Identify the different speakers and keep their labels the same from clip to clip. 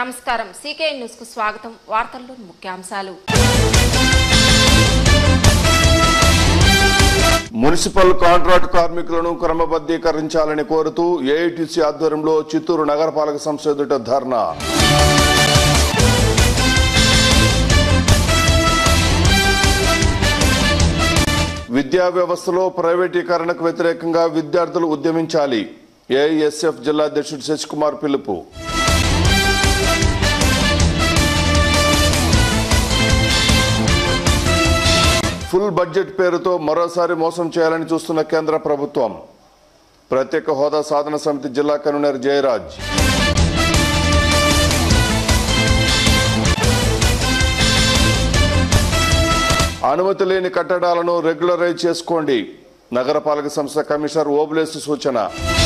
Speaker 1: నమస్కారం CK news కు స్వాగతం వార్తల్లోని ముఖ్యాంశాలు
Speaker 2: మున్సిపల్ కాంట్రాక్ట్ కార్మికులను క్రమబద్ధీకరించాలని కోరుతూ ఏఐటీసీ ఆధ్వర్యంలో చిత్తూరు నగరపాలక సంస్థ ఎదుట ధర్నా విద్యా వ్యవస్థలో ప్రైవేటీకరణకు వ్యతిరేకంగా విద్యార్థులు ఉద్యమించాలి ఏఐఎస్ఎఫ్ జిల్లా అధ్యక్షుడు శశికుమార్ పిలుపు ఫుల్ బడ్జెట్ పేరుతో మరోసారి మోసం చేయాలని చూస్తున్న కేంద్ర ప్రభుత్వం ప్రత్యేక హోదా సాధన సమితి జిల్లా కన్వీనర్ జయరాజ్ అనుమతి లేని కట్టడాలను రెగ్యులరైజ్ చేసుకోండి నగరపాలక సంస్థ కమిషనర్ ఓబులేసు సూచన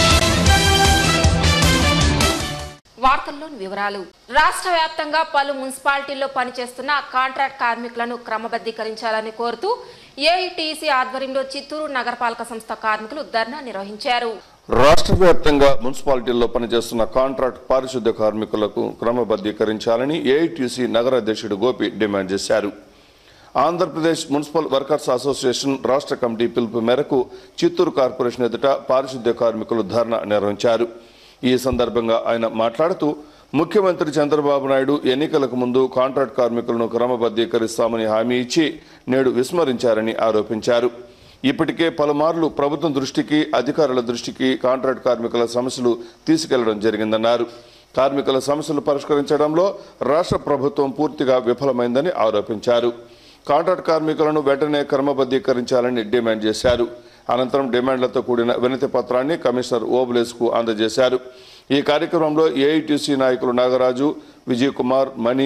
Speaker 1: వార్తల్లోని వివరాలు రాష్ట్ర వ్యాప్తంగా పలు మున్సిపాలిటీల్లో పనిచేస్తున్న కాంట్రాక్ట్ కార్మికులను క్రమబద్ధీకరించాలని కోరుతూ ఏఐటీసీ ఆధ్వర్యంలో చిత్తూరు నగరపాలక సంస్థ కార్మికులు ధర్నా నిర్వహించారు
Speaker 2: రాష్ట్ర వ్యాప్తంగా మున్సిపాలిటీల్లో పనిచేస్తున్న కాంట్రాక్ట్ పారిశుద్ధ్య కార్మికులకు క్రమబద్ధీకరించాలని ఏఐటీసీ నగర అధ్యక్షుడు గోపి డిమాండ్ చేశారు ఆంధ్రప్రదేశ్ మున్సిపల్ వర్కర్స్ అసోసియేషన్ రాష్ట్ర కమిటీ పిలుపు మేరకు చిత్తూరు కార్పొరేషన్ ఎదుట పారిశుద్ధ్య కార్మికులు ధర్నా నిర్వహించారు ఈ సందర్భంగా ఆయన మాట్లాడుతూ ముఖ్యమంత్రి చంద్రబాబు నాయుడు ఎన్నికలకు ముందు కాంట్రాక్ట్ కార్మికులను క్రమబద్ధీకరిస్తామని హామీ ఇచ్చి నేడు విస్మరించారని ఆరోపించారు ఇప్పటికే పలుమార్లు ప్రభుత్వం దృష్టికి అధికారుల దృష్టికి కాంట్రాక్ట్ కార్మికుల సమస్యలు తీసుకెళ్లడం జరిగిందన్నారు కార్మికుల సమస్యలు పరిష్కరించడంలో రాష్ట్ర ప్రభుత్వం పూర్తిగా విఫలమైందని ఆరోపించారు కాంట్రాక్ట్ కార్మికులను వెంటనే క్రమబద్ధీకరించాలని డిమాండ్ చేశారు అనంతరం డిమాండ్లతో కూడిన వినతి పత్రాన్ని కమిషనర్ ఓబులేస్కు అందజేశారు ఈ కార్యక్రమంలో ఏఐటీసీ నాయకులు నాగరాజు విజయ్ కుమార్ మణి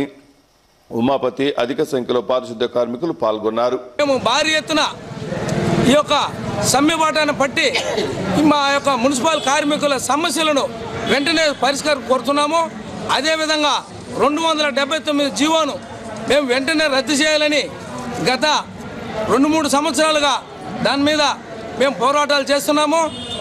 Speaker 2: ఉమాపతి అధిక సంఖ్యలో పారిశుద్ధ్య కార్మికులు పాల్గొన్నారు
Speaker 3: మేము భారీ ఎత్తున ఈ యొక్క సమ్మెబాటాన్ని పట్టి మా యొక్క మున్సిపల్ కార్మికుల సమస్యలను వెంటనే పరిష్కారం కోరుతున్నాము అదేవిధంగా రెండు వందల డెబ్బై తొమ్మిది జీవోను మేము వెంటనే రద్దు చేయాలని గత రెండు మూడు సంవత్సరాలుగా దాని మీద మేము పోరాటాలు చేస్తున్నాము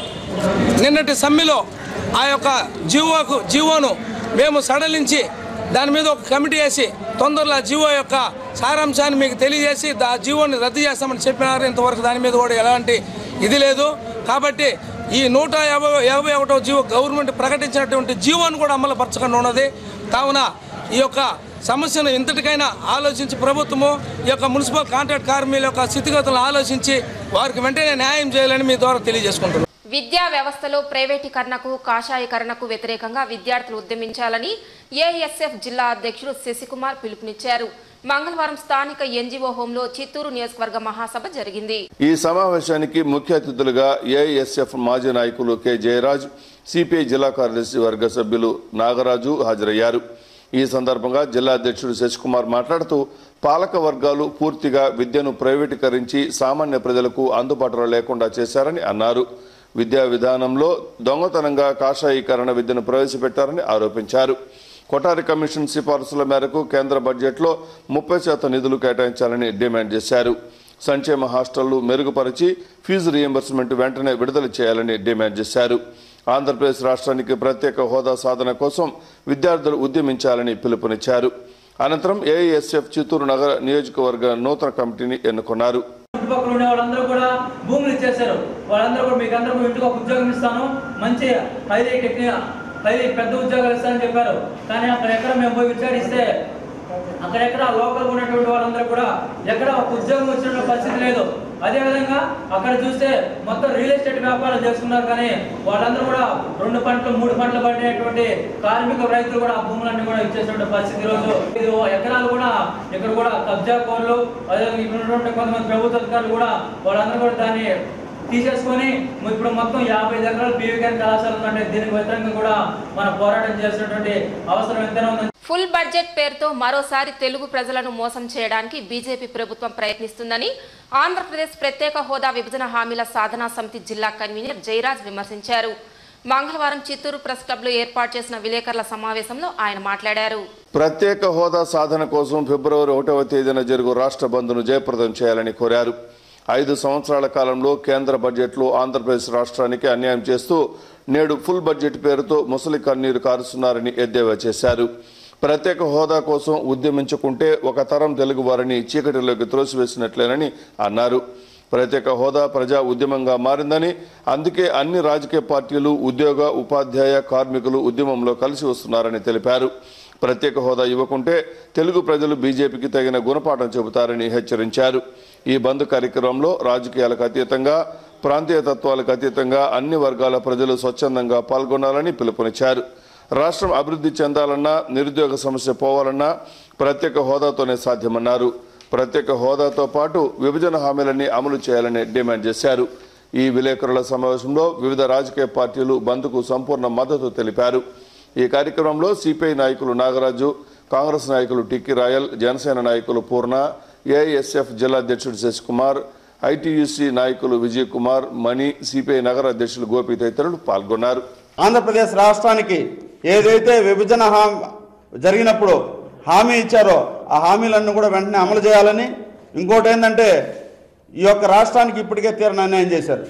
Speaker 3: నిన్నటి సమ్మెలో ఆ యొక్క జీవోకు జీవోను మేము సడలించి దాని మీద ఒక కమిటీ వేసి తొందరలో ఆ జీవో యొక్క సారాంశాన్ని మీకు తెలియజేసి ఆ జీవోని రద్దు చేస్తామని చెప్పినారు ఇంతవరకు దాని మీద కూడా ఎలాంటి ఇది లేదు కాబట్టి ఈ నూట యాభై యాభై ఒకటో జీవో గవర్నమెంట్ ప్రకటించినటువంటి జీవోను కూడా అమలు పరచకుండా ఉన్నది కావున ఈ యొక్క సమస్యను ఇంతటికైనా ఆలోచించి ప్రభుత్వము ఈ యొక్క మున్సిపల్ కాంట్రాక్ట్ కార్మికుల యొక్క స్థితిగతులను ఆలోచించి వారికి వెంటనే న్యాయం చేయాలని మీ ద్వారా తెలియజేసుకుంటున్నాను
Speaker 1: విద్యా వ్యవస్థలో ప్రైవేటీకరణకు కాషాయీకరణకు వ్యతిరేకంగా విద్యార్థులు ఉద్యమించాలని ఏఎస్ఎఫ్ జిల్లా అధ్యక్షుడు శశికుమార్ పిలుపునిచ్చారు మంగళవారం స్థానిక ఎన్జీఓ హోంలో చిత్తూరు నియోజకవర్గ మహాసభ జరిగింది
Speaker 2: ఈ సమావేశానికి ముఖ్య అతిథులుగా ఏఎస్ఎఫ్ మాజీ నాయకులు కె జయరాజ్ సిపిఐ జిల్లా కార్యదర్శి వర్గ సభ్యులు నాగరాజు హాజరయ్యారు ఈ సందర్భంగా జిల్లా అధ్యక్షుడు శశికుమార్ మాట్లాడుతూ పాలక వర్గాలు పూర్తిగా విద్యను ప్రైవేటీకరించి సామాన్య ప్రజలకు అందుబాటులో లేకుండా చేశారని అన్నారు విద్యా విధానంలో దొంగతనంగా కాషాయీకరణ విద్యను ప్రవేశపెట్టారని ఆరోపించారు కొటారి కమిషన్ సిఫారసుల మేరకు కేంద్ర బడ్జెట్లో ముప్పై శాతం నిధులు కేటాయించాలని డిమాండ్ చేశారు సంక్షేమ హాస్టళ్లు మెరుగుపరిచి ఫీజు రియంబర్స్మెంట్ వెంటనే విడుదల చేయాలని డిమాండ్ చేశారు ఆంధ్రప్రదేశ్ రాష్ట్రానికి ప్రత్యేక హోదా సాధన కోసం విద్యార్థులు ఉద్యమించాలని పిలుపునిచ్చారు అనంతరం ఏఐఎస్ఎఫ్ చిత్తూరు నగర నియోజకవర్గ నూతన కమిటీని ఎన్నుకున్నారు
Speaker 4: చుట్టుపక్కల ఉండే వాళ్ళందరూ కూడా భూములు ఇచ్చేశారు వాళ్ళందరూ కూడా మీకు అందరూ ఇంటికి ఒక ఉద్యోగం ఇస్తాను మంచి హైలీ టెక్నిక్ హైలీ పెద్ద ఉద్యోగాలు ఇస్తానని చెప్పారు కానీ అక్కడ ఎక్కడ మేము పోయి విచారిస్తే అక్కడెక్కడ లోకల్ ఉన్నటువంటి వాళ్ళందరూ కూడా ఎక్కడ ఒక ఉద్యోగం వచ్చిన పరిస్థితి లేదు అదేవిధంగా అక్కడ చూస్తే మొత్తం రియల్ ఎస్టేట్ వ్యాపారాలు చేసుకున్నారు కానీ వాళ్ళందరూ కూడా రెండు పంటలు మూడు పంటలు పడినటువంటి కార్మిక రైతులు కూడా ఆ భూములన్నీ కూడా ఇచ్చేసినటువంటి పరిస్థితి ఈరోజు ఇది ఓ ఎకరాలు కూడా ఇక్కడ కూడా కబ్జా కోళ్ళు అదేవిధంగా ఇక్కడ ఉన్నటువంటి కొంతమంది ప్రభుత్వ అధికారులు కూడా వాళ్ళందరూ కూడా దాన్ని తీసేసుకొని ఇప్పుడు మొత్తం యాభై ఎకరాలు పీవీకేన్ కళాశాల ఉందంటే దీనికి వ్యతిరేకంగా కూడా మనం పోరాటం చేసినటువంటి అవసరం ఎంతైనా ఉందని
Speaker 1: ఫుల్ బడ్జెట్ పేరుతో మరోసారి తెలుగు ప్రజలను మోసం చేయడానికి బీజేపీ ప్రభుత్వం ప్రయత్నిస్తుందని ఆంధ్రప్రదేశ్ ప్రత్యేక హోదా విభజన హామీల సాధనా సమితి జిల్లా కన్వీనర్ జయరాజ్ విమర్శించారు మంగళవారం చిత్తూరు ప్రెస్ క్లబ్లో ఏర్పాటు చేసిన విలేకరుల సమావేశంలో ఆయన మాట్లాడారు
Speaker 2: ప్రత్యేక హోదా సాధన కోసం ఫిబ్రవరి ఒకటవ తేదీన జరుగు రాష్ట్ర బంద్ను జయప్రదం చేయాలని కోరారు ఐదు సంవత్సరాల కాలంలో కేంద్ర బడ్జెట్లో ఆంధ్రప్రదేశ్ రాష్ట్రానికి అన్యాయం చేస్తూ నేడు ఫుల్ బడ్జెట్ పేరుతో ముసలి కన్నీరు కారుస్తున్నారని ఎద్దేవా చేశారు ప్రత్యేక హోదా కోసం ఉద్యమించుకుంటే ఒక తరం తెలుగు వారిని చీకటిలోకి త్రోసివేసినట్లేనని అన్నారు ప్రత్యేక హోదా ప్రజా ఉద్యమంగా మారిందని అందుకే అన్ని రాజకీయ పార్టీలు ఉద్యోగ ఉపాధ్యాయ కార్మికులు ఉద్యమంలో కలిసి వస్తున్నారని తెలిపారు ప్రత్యేక హోదా ఇవ్వకుంటే తెలుగు ప్రజలు బీజేపీకి తగిన గుణపాఠం చెబుతారని హెచ్చరించారు ఈ బంద్ కార్యక్రమంలో రాజకీయాలకు అతీతంగా ప్రాంతీయ తత్వాలకు అతీతంగా అన్ని వర్గాల ప్రజలు స్వచ్ఛందంగా పాల్గొనాలని పిలుపునిచ్చారు రాష్ట్రం అభివృద్ధి చెందాలన్నా నిరుద్యోగ సమస్య పోవాలన్నా ప్రత్యేక హోదాతోనే సాధ్యమన్నారు ప్రత్యేక హోదాతో పాటు విభజన హామీలన్నీ అమలు చేయాలని డిమాండ్ చేశారు ఈ విలేకరుల సమావేశంలో వివిధ రాజకీయ పార్టీలు బంద్కు సంపూర్ణ మద్దతు తెలిపారు ఈ కార్యక్రమంలో సిపిఐ నాయకులు నాగరాజు కాంగ్రెస్ నాయకులు టిక్కి రాయల్ జనసేన నాయకులు పూర్ణ ఏఐఎస్ఎఫ్ జిల్లా అధ్యక్షుడు శశికుమార్ ఐటీయూసీ నాయకులు విజయ్ కుమార్ మణి సిపిఐ నగర అధ్యక్షులు గోపి తదితరులు పాల్గొన్నారు
Speaker 5: ఆంధ్రప్రదేశ్ రాష్ట్రానికి ఏదైతే విభజన హామీ జరిగినప్పుడు హామీ ఇచ్చారో ఆ హామీలన్నీ కూడా వెంటనే అమలు చేయాలని ఇంకోటి ఏంటంటే ఈ యొక్క రాష్ట్రానికి ఇప్పటికే తీరని అన్యాయం చేశారు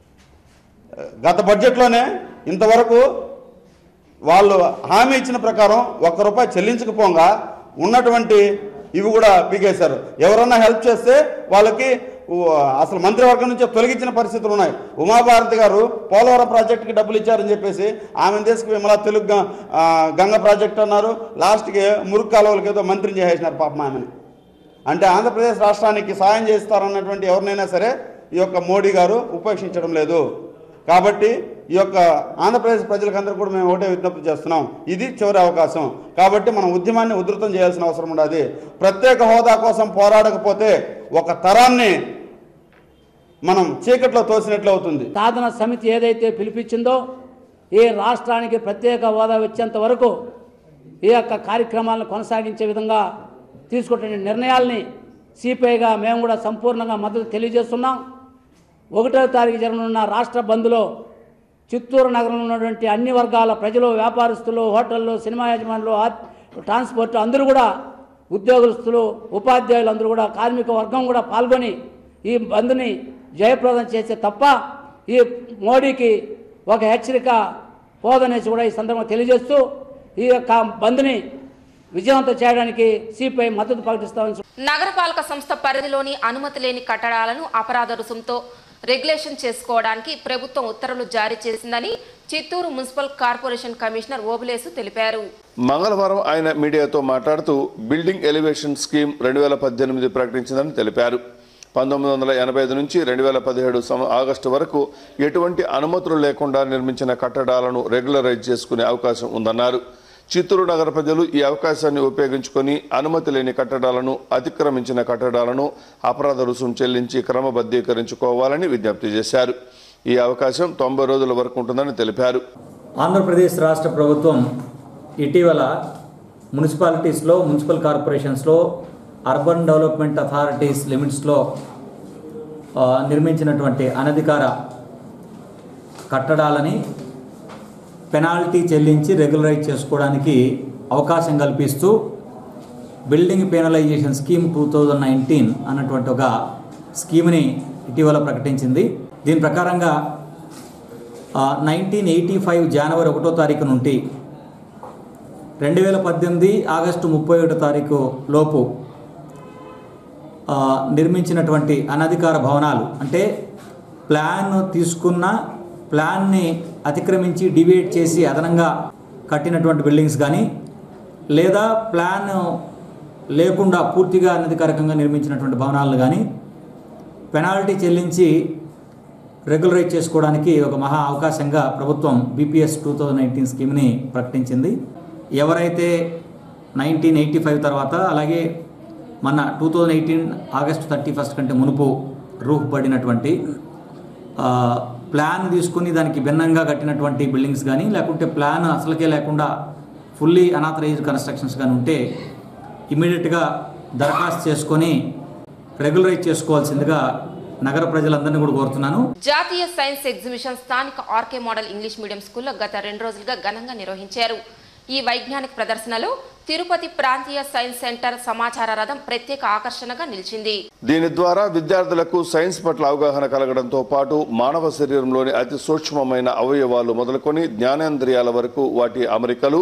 Speaker 5: గత బడ్జెట్లోనే ఇంతవరకు వాళ్ళు హామీ ఇచ్చిన ప్రకారం ఒక్క రూపాయి చెల్లించకపోగా ఉన్నటువంటి ఇవి కూడా పీకేశారు ఎవరన్నా హెల్ప్ చేస్తే వాళ్ళకి ఊ- అసలు మంత్రివర్గం నుంచి తొలగించిన పరిస్థితులు ఉన్నాయి ఉమాభారతి గారు పోలవరం ప్రాజెక్టుకి డబ్బులు ఇచ్చారని చెప్పేసి ఆమె తీసుకు మళ్ళా తెలుగు గ- ఆ, గంగ ప్రాజెక్ట్ అన్నారు లాస్ట్కి మురుగు కాలువలకి ఏదో మంత్రిని చేసేసినారు పాపం ఆమెని అంటే ఆంధ్రప్రదేశ్ రాష్ట్రానికి సాయం చేస్తారన్నటువంటి ఎవరినైనా సరే ఈ యొక్క మోడీ గారు ఉపేక్షించడం లేదు కాబట్టి ఈ యొక్క ఆంధ్రప్రదేశ్ ప్రజలకందరూ కూడా మేము ఒకటే విజ్ఞప్తి చేస్తున్నాం ఇది చివరి అవకాశం కాబట్టి మనం ఉద్యమాన్ని ఉధృతం చేయాల్సిన అవసరం ఉండదు ప్రత్యేక హోదా కోసం పోరాడకపోతే ఒక తరాన్ని మనం చీకట్లో తోసినట్లు అవుతుంది
Speaker 6: సాధన సమితి ఏదైతే పిలిపించిందో ఈ రాష్ట్రానికి ప్రత్యేక హోదా వచ్చేంత వరకు ఈ యొక్క కార్యక్రమాలను కొనసాగించే విధంగా తీసుకున్న నిర్ణయాల్ని సిపిఐగా మేము కూడా సంపూర్ణంగా మద్దతు తెలియజేస్తున్నాం ఒకటో తారీఖు జరగనున్న రాష్ట్ర బంద్లో చిత్తూరు నగరంలో ఉన్నటువంటి అన్ని వర్గాల ప్రజలు వ్యాపారస్తులు హోటళ్ళు సినిమా యజమానులు ఆ- ట్రాన్స్పోర్ట్ అందరూ కూడా ఉద్యోగస్తులు ఉపాధ్యాయులు అందరూ కూడా కార్మిక వర్గం కూడా పాల్గొని ఈ బంద్ని జయప్రదం చేసే తప్ప ఈ మోడీకి ఒక హెచ్చరిక పోదనేసి కూడా ఈ సందర్భంగా తెలియజేస్తూ ఈ యొక్క బంద్ని విజయవంతం చేయడానికి సిపిఐ మద్దతు ప్రకటిస్తామని
Speaker 1: నగరపాలక సంస్థ పరిధిలోని అనుమతి లేని కట్టడాలను అపరాధ రుసుంతో రెగ్యులేషన్ చేసుకోవడానికి ప్రభుత్వం ఉత్తర్వులు జారీ చేసిందని Chittoor municipal corporation commissioner Obulesu తెలిపారు
Speaker 2: మంగళవారం ఆయన మీడియాతో మాట్లాడుతూ బిల్డింగ్ ఎలివేషన్ స్కీమ్ రెండు వేల పద్దెనిమిది ప్రకటించిందని తెలిపారు పంతొమ్మిది వందల ఎనభై ఐదు నుంచి రెండు వేల పదిహేడు సం- ఆగస్టు వరకు ఎటువంటి అనుమతులు లేకుండా నిర్మించిన కట్టడాలను రెగ్యులరైజ్ చేసుకునే అవకాశం ఉందన్నారు చిత్తూరు నగర ప్రజలు ఈ అవకాశాన్ని ఉపయోగించుకొని అనుమతి లేని కట్టడాలను అతిక్రమించిన కట్టడాలను అపరాధ రుసుం చెల్లించి క్రమబద్ధీకరించుకోవాలని విజ్ఞప్తి చేశారు ఈ అవకాశం తొంభై రోజుల వరకు ఉంటుందని తెలిపారు
Speaker 7: ఆంధ్రప్రదేశ్ రాష్ట్ర ప్రభుత్వం ఇటీవల మున్సిపాలిటీస్లో మున్సిపల్ కార్పొరేషన్స్లో అర్బన్ డెవలప్మెంట్ అథారిటీస్ లిమిట్స్లో ఆ, నిర్మించినటువంటి అనధికార కట్టడాలని పెనాల్టీ చెల్లించి రెగ్యులరైజ్ చేసుకోవడానికి అవకాశం కల్పిస్తూ building penalisation scheme two thousand nineteen అన్నటువంటి ఒక స్కీమ్ని ఇటీవల ప్రకటించింది దీని ప్రకారంగా నైన్టీన్ ఎయిటీ ఫైవ్ జనవరి ఒకటో తారీఖు నుండి రెండు వేల పద్దెనిమిది ఆగస్టు ముప్పై ఒకటో తారీఖు లోపు ఆ, నిర్మించినటువంటి అనధికార భవనాలు అంటే ప్లాన్ తీసుకున్న ప్లాన్ని అతిక్రమించి డివేట్ చేసి అదనంగా కట్టినటువంటి బిల్డింగ్స్ కానీ లేదా ప్లాన్ లేకుండా పూర్తిగా అనధికారికంగా నిర్మించినటువంటి భవనాలను కానీ పెనాల్టీ చెల్లించి రెగ్యులరైజ్ చేసుకోవడానికి ఒక మహా అవకాశంగా ప్రభుత్వం బీపీఎస్ టూ థౌజండ్ నైన్టీన్ స్కీమ్ని ప్రకటించింది ఎవరైతే నైన్టీన్ ఎయిటీ ఫైవ్ తర్వాత అలాగే మన two thousand eighteen August thirty first కంటే మునుపు రూఫ్ పడినటువంటి ఆ, ప్లాన్ తీసుకుని దానికి భిన్నంగా కట్టినటువంటి బిల్డింగ్స్ కానీ లేకుంటే ప్లాన్ అసలుకే లేకుండా ఫుల్లీ అనాథరైజ్డ్ కన్స్ట్రక్షన్స్ కానీ ఉంటే ఇమీడియట్గా దరఖాస్తు చేసుకొని రెగ్యులరైజ్ చేసుకోవాల్సిందిగా నగర ప్రజలందరినీ కూడా కోరుతున్నాను
Speaker 1: జాతీయ సైన్స్ ఎగ్జిబిషన్ స్థానిక ఆర్కే మోడల్ ఇంగ్లీష్ మీడియం స్కూల్లో గత రెండు రోజులుగా ఘనంగా నిర్వహించారు ఈ వైజ్ఞానిక ప్రదర్శనలో తిరుపతి ప్రాంతీయ సైన్స్ సెంటర్ సమాచార రథం ప్రత్యేక ఆకర్షణగా నిలిచింది
Speaker 2: దీని ద్వారా విద్యార్థులకు సైన్స్ పట్ల అవగాహన కలగడంతో పాటు మానవ శరీరంలోని అతి సూక్ష్మమైన అవయవాలు మొదలుకొని జ్ఞానేంద్రియాల వరకు వాటి అమరికలు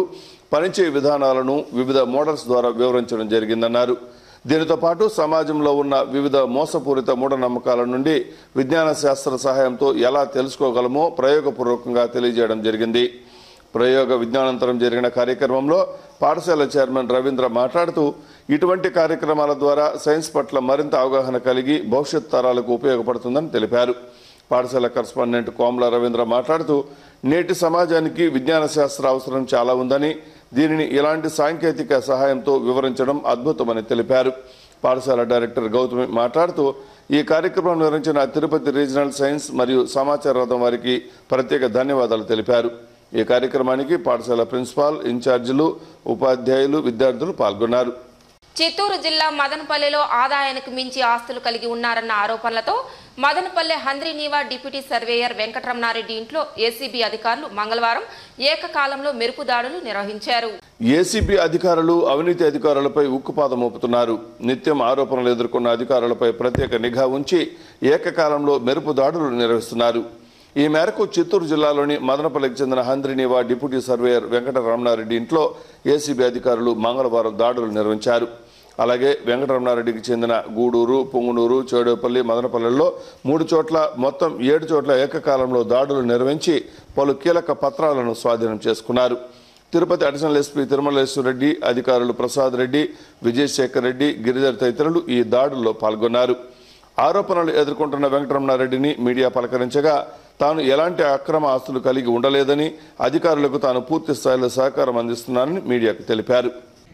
Speaker 2: పనిచేయ విధానాలను వివిధ మోడల్స్ ద్వారా వివరించడం జరిగిందన్నారు దీనితో పాటు సమాజంలో ఉన్న వివిధ మోసపూరిత మూఢనమ్మకాల నుండి విజ్ఞాన శాస్త్ర సహాయంతో ఎలా తెలుసుకోగలమో ప్రయోగపూర్వకంగా తెలియజేయడం జరిగింది ప్రయోగ విజ్ఞానంతరం జరిగిన కార్యక్రమంలో పాఠశాల చైర్మన్ రవీంద్ర మాట్లాడుతూ ఇటువంటి కార్యక్రమాల ద్వారా సైన్స్ పట్ల మరింత అవగాహన కలిగి భవిష్యత్ తరాలకు ఉపయోగపడుతుందని తెలిపారు పాఠశాల కరస్పాండెంట్ కోమల రవీంద్ర మాట్లాడుతూ నేటి సమాజానికి విజ్ఞాన శాస్త్ర అవసరం చాలా ఉందని దీనిని ఇలాంటి సాంకేతిక సహాయంతో వివరించడం అద్భుతమని తెలిపారు పాఠశాల డైరెక్టర్ గౌతమి మాట్లాడుతూ ఈ కార్యక్రమం నిర్వహించిన తిరుపతి రీజనల్ సైన్స్ మరియు సమాచార రథం వారికి ప్రత్యేక ధన్యవాదాలు తెలిపారు ఈ కార్యక్రమానికి పాఠశాల ప్రిన్సిపాల్ ఇన్ఛార్జీలు ఉపాధ్యాయులు విద్యార్థులు పాల్గొన్నారు
Speaker 1: చిత్తూరు జిల్లా మదనపల్లెలో ఆదాయానికి మించి ఆస్తులు కలిగి ఉన్నారన్న ఆరోపణలతో మదనపల్లె హంద్రీనీవా డిప్యూటీ సర్వేయర్ వెంకటరమణారెడ్డి ఇంట్లో ఏసీబీ అధికారులు మంగళవారం ఏకకాలంలో మెరుపు దాడులు నిర్వహించారు
Speaker 2: ఏసీబీ అధికారులు అవినీతి అధికారులపై ఉక్కుపాదం మోపుతున్నారు నిత్యం ఆరోపణలు ఎదుర్కొన్న అధికారులపై ప్రత్యేక నిఘా ఉంచి ఏకకాలంలో మెరుపు దాడులు నిర్వహిస్తున్నారు ఈ మేరకు చిత్తూరు జిల్లాలోని మదనపల్లికి చెందిన హంద్రినివా డిప్యూటీ సర్వేయర్ వెంకట రమణారెడ్డి ఇంట్లో ఏసీబీ అధికారులు మంగళవారం దాడులు నిర్వహించారు అలాగే వెంకటరమణారెడ్డికి చెందిన గూడూరు పొంగునూరు చేడేపల్లి మదనపల్లెల్లో మూడు చోట్ల మొత్తం ఏడు చోట్ల ఏకకాలంలో దాడులు నిర్వహించి పలు కీలక పత్రాలను స్వాధీనం చేసుకున్నారు తిరుపతి అడిషనల్ ఎస్పీ తిరుమలేశ్వర రెడ్డి అధికారులు ప్రసాద్ రెడ్డి విజయశేఖర్ రెడ్డి గిరిధర్ తదితరులు ఈ దాడుల్లో పాల్గొన్నారు ఆరోపణలు ఎదుర్కొంటున్న వెంకటరమణారెడ్డిని మీడియా పలకరించగా తాను ఎలాంటి అక్రమ ఆస్తులు కలిగి ఉండలేదని అధికారులకు తాను పూర్తి స్థాయిలో సహకారం అందిస్తున్నానని మీడియాకు తెలిపారు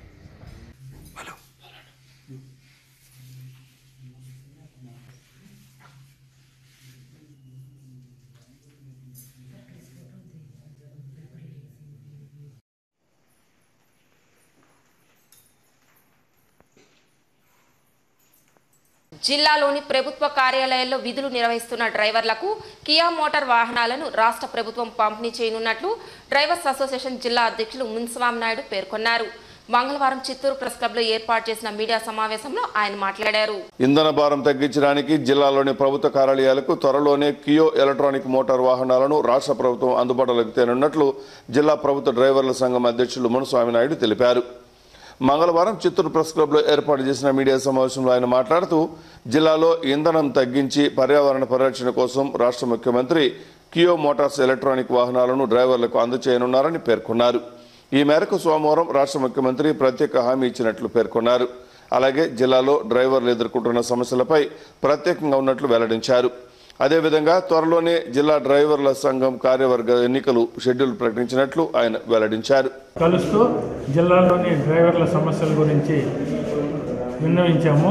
Speaker 1: జిల్లాలోని ప్రభుత్వ కార్యాలయాల్లో విధులు నిర్వహిస్తున్న డ్రైవర్లకు కియా మోటార్ వాహనాలను రాష్ట్ర ప్రభుత్వం పంపిణీ చేయనున్నట్లు డ్రైవర్స్ అసోసియేషన్ జిల్లా అధ్యక్షులు మున్స్వామి నాయుడు పేర్కొన్నారు మంగళవారం చిత్తూరు ప్రెస్ క్లబ్లో ఏర్పాటు చేసిన మీడియా సమావేశంలో ఆయన మాట్లాడారు
Speaker 2: ఇంధన భారం తగ్గించడానికి జిల్లాలోని ప్రభుత్వ కార్యాలయాలకు త్వరలోనే కియో ఎలక్ట్రానిక్ మోటార్ వాహనాలను రాష్ట్ర ప్రభుత్వం అందుబాటులోకి తేనున్నట్లు జిల్లా ప్రభుత్వ డ్రైవర్ల సంఘం అధ్యక్షులు మునుస్వామి నాయుడు తెలిపారు మంగళవారం చిత్తూరు ప్రెస్ క్లబ్లో ఏర్పాటు చేసిన మీడియా సమావేశంలో ఆయన మాట్లాడుతూ జిల్లాలో ఇంధనం తగ్గించి పర్యావరణ పరిరక్షణ కోసం రాష్ట్ర ముఖ్యమంత్రి కియో మోటార్స్ ఎలక్ట్రానిక్ వాహనాలను డ్రైవర్లకు అందచేయనున్నారని పేర్కొన్నారు ఈ మేరకు సోమవారం రాష్ట్ర ముఖ్యమంత్రి ప్రత్యేక హామీ ఇచ్చినట్లు పేర్కొన్నారు అలాగే జిల్లాలో డ్రైవర్లు ఎదుర్కొంటున్న సమస్యలపై ప్రత్యేకంగా ఉన్నట్లు వెల్లడించారు అదేవిధంగా త్వరలోనే జిల్లా డ్రైవర్ల సంఘం కార్యవర్గ ఎన్నికలు షెడ్యూల్ ప్రకటించినట్లు ఆయన వెల్లడించారు
Speaker 8: కలుస్తూ జిల్లాలోని డ్రైవర్ల సమస్యల గురించి విన్నవించాము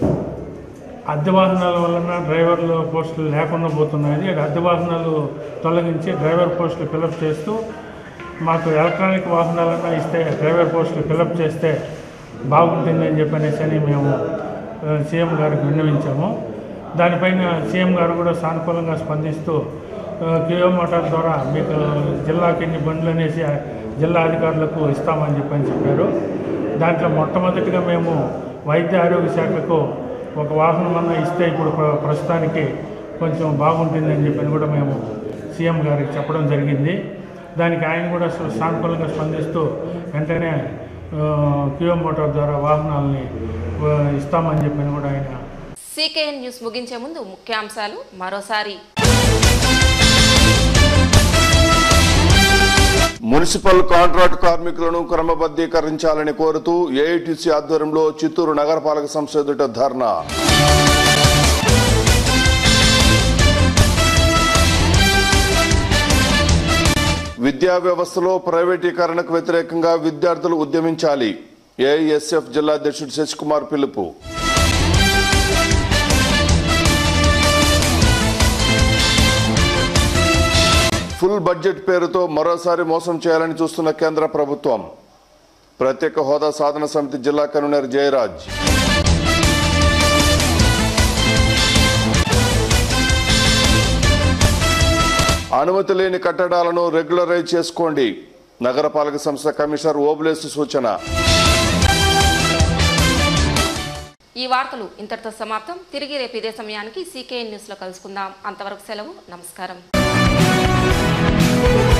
Speaker 8: అద్దె వాహనాల వలన డ్రైవర్ల పోస్టులు లేకుండా పోతున్నాయి అద్దె వాహనాలు తొలగించి డ్రైవర్ పోస్టులు ఫిలప్ చేస్తూ మాకు ఎలక్ట్రానిక్ వాహనాలన్నా ఇస్తే డ్రైవర్ పోస్టులు ఫిలప్ చేస్తే బాగుంటుందని చెప్పనేసి అని మేము ఆ, సీఎం గారికి విన్నవించాము దానిపైన సీఎం గారు కూడా సానుకూలంగా స్పందిస్తూ ఆ, కియో మోటార్ ద్వారా మీకు జిల్లాకి ఎన్ని బండ్లు అనేసి ఆ జిల్లా అధికారులకు ఇస్తామని చెప్పని చెప్పారు దాంట్లో మొట్టమొదటిగా మేము వైద్య ఆరోగ్య శాఖకు ఒక వాహనం అన్న ఇస్తే ఇప్పుడు ప్ర- ప్రస్తుతానికి కొంచెం బాగుంటుందని చెప్పని కూడా మేము సీఎం గారికి చెప్పడం జరిగింది దానికి ఆయన కూడా సు- సానుకూలంగా స్పందిస్తూ వెంటనే ఆ, కియో మోటార్ ద్వారా వాహనాలని ఆ, ఇస్తామని చెప్పని కూడా ఆయన
Speaker 1: సీకేఎన్ న్యూస్ ముగించే ముందు ముఖ్యాంశాలు మరోసారి
Speaker 2: మున్సిపల్ కాంట్రాక్ట్ కార్మికులను క్రమబద్ధీకరించాలని కోరుతూ ఏఐటీసీ ఆధ్వర్యంలో చిత్తూరు నగరపాలక సంస్థ ఎదుట ధర్నా విద్యా వ్యవస్థలో ప్రైవేటీకరణకు వ్యతిరేకంగా విద్యార్థులు ఉద్యమించాలి ఏఐఎస్ఎఫ్ జిల్లా అధ్యక్షుడు శశికుమార్ పిలుపు ఫుల్ బడ్జెట్ పేరుతో మరోసారి మోసం చేయాలని చూస్తున్న కేంద్ర ప్రభుత్వం ప్రత్యేక హోదా సాధన సమితి జిల్లా కన్వీనర్ జయరాజ్ అనుమతి లేని కట్టడాలను రెగ్యులరైజ్ చేసుకోండి నగరపాలక సంస్థ కమిషనర్ ఓబులేసు సూచన
Speaker 1: ఈ వార్తలు ఇంతటితో సమాప్తం తిరిగి రేపు ఇదే సమయానికి సీకేఎన్ న్యూస్లో కలుసుకుందాం అంతవరకు సెలవు నమస్కారం